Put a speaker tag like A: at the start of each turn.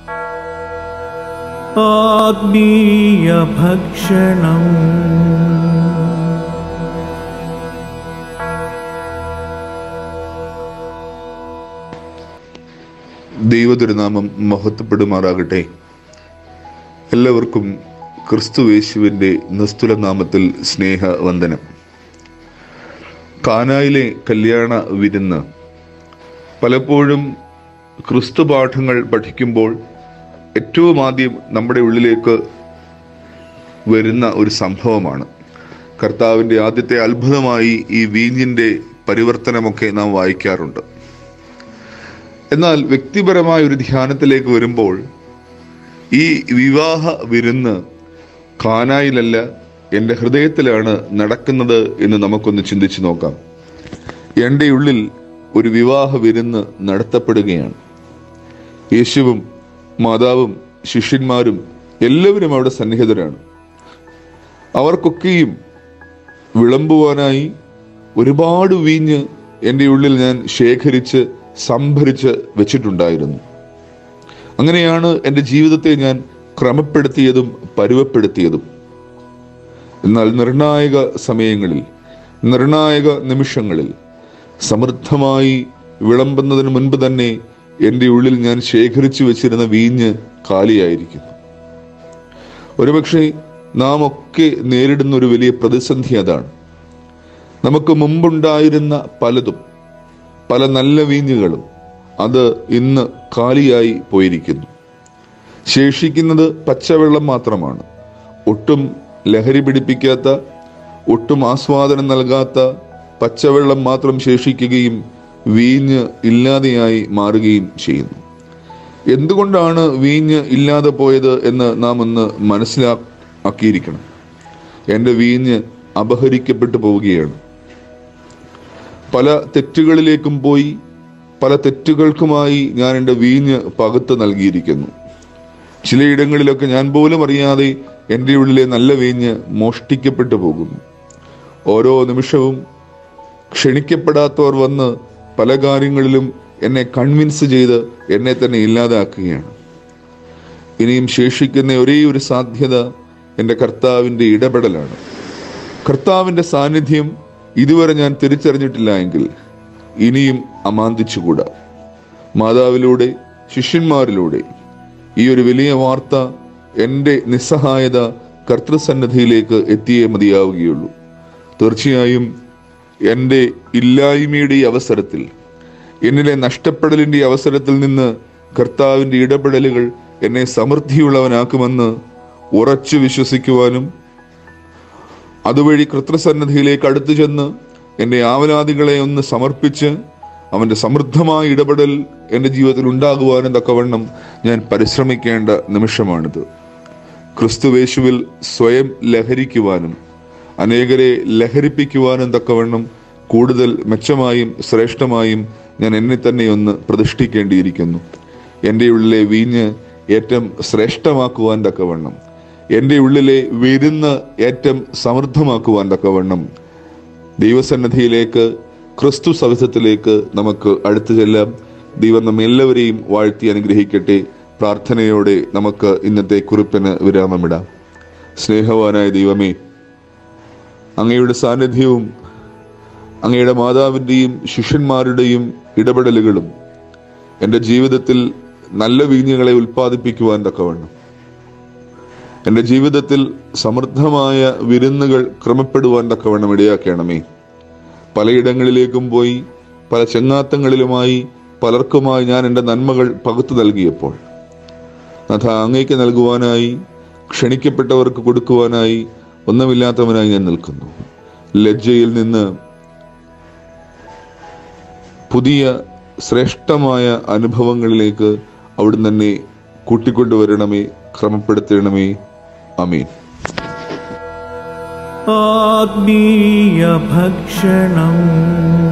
A: ആത്മീയഭക്ഷണം
B: ദൈവതിരുനാമം മഹത്വപ്പെടുമാറാകട്ടെ എല്ലാവർക്കും ക്രിസ്തുവേശുവിൻ്റെ നിസ്തുല നാമത്തിൽ സ്നേഹവന്ദനം കാനായിലെ കല്യാണ വിരുന്ന് പലപ്പോഴും ക്രിസ്തു പാഠങ്ങൾ പഠിക്കുമ്പോൾ ഏറ്റവും ആദ്യം നമ്മുടെ ഉള്ളിലേക്ക് വരുന്ന ഒരു സംഭവമാണ് കർത്താവിൻ്റെ ആദ്യത്തെ അത്ഭുതമായി ഈ വീഞ്ഞിൻ്റെ പരിവർത്തനമൊക്കെ നാം വായിക്കാറുണ്ട് എന്നാൽ വ്യക്തിപരമായ ഒരു ധ്യാനത്തിലേക്ക് വരുമ്പോൾ ഈ വിവാഹ വിരുന്ന് കാനായിലല്ല എൻ്റെ ഹൃദയത്തിലാണ് നടക്കുന്നത് എന്ന് നമുക്കൊന്ന് ചിന്തിച്ചു നോക്കാം എൻ്റെ ഉള്ളിൽ ഒരു വിവാഹ വിരുന്ന് നടത്തപ്പെടുകയാണ് യേശുവും മാതാവും ശിഷ്യന്മാരും എല്ലാവരും അവിടെ സന്നിഹിതരാണ് അവർക്കൊക്കെയും വിളമ്പുവാനായി ഒരുപാട് വീഞ്ഞ് എൻ്റെ ഉള്ളിൽ ഞാൻ ശേഖരിച്ച് സംഭരിച്ച് വെച്ചിട്ടുണ്ടായിരുന്നു അങ്ങനെയാണ് എൻ്റെ ജീവിതത്തെ ഞാൻ ക്രമപ്പെടുത്തിയതും പരുവപ്പെടുത്തിയതും എന്നാൽ നിർണായക സമയങ്ങളിൽ നിർണായക നിമിഷങ്ങളിൽ സമൃദ്ധമായി വിളമ്പുന്നതിന് മുൻപ് തന്നെ എൻ്റെ ഉള്ളിൽ ഞാൻ ശേഖരിച്ചു വെച്ചിരുന്ന വീഞ്ഞ് കാലിയായിരിക്കുന്നു ഒരുപക്ഷെ നാം ഒക്കെ നേരിടുന്ന ഒരു വലിയ പ്രതിസന്ധി അതാണ് നമുക്ക് മുമ്പുണ്ടായിരുന്ന പലതും പല നല്ല വീഞ്ഞുകളും അത് ഇന്ന് കാലിയായി പോയിരിക്കുന്നു ശേഷിക്കുന്നത് പച്ചവെള്ളം മാത്രമാണ് ഒട്ടും ലഹരി പിടിപ്പിക്കാത്ത ഒട്ടും ആസ്വാദനം നൽകാത്ത പച്ചവെള്ളം മാത്രം ശേഷിക്കുകയും വീഞ്ഞ് ഇല്ലാതെയായി മാറുകയും ചെയ്യുന്നു എന്തുകൊണ്ടാണ് വീഞ്ഞ് ഇല്ലാതെ പോയത് എന്ന് നാം ഒന്ന് മനസ്സിലാക്കിയിരിക്കണം എൻ്റെ വീഞ്ഞ് അപഹരിക്കപ്പെട്ടു പോവുകയാണ് പല തെറ്റുകളിലേക്കും പോയി പല തെറ്റുകൾക്കുമായി ഞാൻ എൻ്റെ വീഞ്ഞ് പകുത്ത് നൽകിയിരിക്കുന്നു ചിലയിടങ്ങളിലൊക്കെ ഞാൻ പോലും അറിയാതെ എൻ്റെ ഉള്ളിലെ നല്ല വീഞ്ഞ് മോഷ്ടിക്കപ്പെട്ടു പോകുന്നു ഓരോ നിമിഷവും ക്ഷണിക്കപ്പെടാത്തവർ വന്ന് പല കാര്യങ്ങളിലും എന്നെ കൺവിൻസ് ചെയ്ത് എന്നെ തന്നെ ഇല്ലാതാക്കുകയാണ് ഇനിയും ശേഷിക്കുന്ന ഒരേ ഒരു സാധ്യത എൻ്റെ കർത്താവിൻ്റെ ഇടപെടലാണ് കർത്താവിൻ്റെ സാന്നിധ്യം ഇതുവരെ ഞാൻ തിരിച്ചറിഞ്ഞിട്ടില്ല എങ്കിൽ ഇനിയും അമാന്തിച്ചുകൂടാ മാതാവിലൂടെ ശിഷ്യന്മാരിലൂടെ ഈ ഒരു വലിയ വാർത്ത എൻ്റെ നിസ്സഹായത കർത്തൃസന്നദ്ധിയിലേക്ക് എത്തിയേ മതിയാവുകയുള്ളൂ തീർച്ചയായും എൻ്റെ ഇല്ലായ്മയുടെ ഈ അവസരത്തിൽ എന്നിലെ നഷ്ടപ്പെടലിൻ്റെ അവസരത്തിൽ നിന്ന് കർത്താവിൻ്റെ ഇടപെടലുകൾ എന്നെ സമൃദ്ധിയുള്ളവനാക്കുമെന്ന് ഉറച്ചു വിശ്വസിക്കുവാനും അതുവഴി കൃത്രസന്നദ്ധിയിലേക്ക് അടുത്തു ചെന്ന് എൻ്റെ ആവലാദികളെ ഒന്ന് സമർപ്പിച്ച് അവൻ്റെ സമൃദ്ധമായ ഇടപെടൽ എൻ്റെ ജീവിതത്തിൽ ഉണ്ടാകുവാനും തക്കവണ്ണം ഞാൻ പരിശ്രമിക്കേണ്ട നിമിഷമാണിത് ക്രിസ്തുവേശുവിൽ സ്വയം ലഹരിക്കുവാനും അനേകരെ ലഹരിപ്പിക്കുവാനും തക്കവണ്ണം കൂടുതൽ മെച്ചമായും ശ്രേഷ്ഠമായും ഞാൻ എന്നെ തന്നെ ഒന്ന് പ്രതിഷ്ഠിക്കേണ്ടിയിരിക്കുന്നു എൻ്റെ ഉള്ളിലെ വീഞ്ഞ് ഏറ്റവും ശ്രേഷ്ഠമാക്കുവാൻ തക്കവണ്ണം എൻ്റെ ഉള്ളിലെ വിരുന്ന് ഏറ്റവും സമൃദ്ധമാക്കുവാൻ തക്കവണ്ണം ദൈവസന്നദ്ധിയിലേക്ക് ക്രിസ്തു സവിധത്തിലേക്ക് നമുക്ക് അടുത്തു ചെല്ലാം ദൈവം നമ്മെ എല്ലാവരെയും വാഴ്ത്തി അനുഗ്രഹിക്കട്ടെ പ്രാർത്ഥനയോടെ നമുക്ക് ഇന്നത്തെ കുറിപ്പിന് വിരാമമിടാം സ്നേഹവാനായ ദൈവമേ അങ്ങയുടെ സാന്നിധ്യവും അങ്ങയുടെ മാതാവിൻ്റെയും ശിഷ്യന്മാരുടെയും ഇടപെടലുകളും എൻ്റെ ജീവിതത്തിൽ നല്ല വീഞ്ഞുകളെ ഉൽപ്പാദിപ്പിക്കുവാൻ തക്കവണ്ണം എൻ്റെ ജീവിതത്തിൽ സമൃദ്ധമായ വിരുന്നുകൾ ക്രമപ്പെടുവാൻ തക്കവണ്ണം ഇടയാക്കണമേ പലയിടങ്ങളിലേക്കും പോയി പല ചെങ്ങാത്തങ്ങളിലുമായി പലർക്കുമായി ഞാൻ എൻ്റെ നന്മകൾ പകുത്തു നൽകിയപ്പോൾ നാഥ അങ്ങേക്ക് നൽകുവാനായി ക്ഷണിക്കപ്പെട്ടവർക്ക് കൊടുക്കുവാനായി ഒന്നുമില്ലാത്തവനായി ഞാൻ നിൽക്കുന്നു ലജ്ജയിൽ നിന്ന് പുതിയ ശ്രേഷ്ഠമായ അനുഭവങ്ങളിലേക്ക് അവിടുന്ന് തന്നെ കൂട്ടിക്കൊണ്ടുവരണമേ ക്രമപ്പെടുത്തണമേ അമീൻ
A: ആത്മീയഭക്ഷണം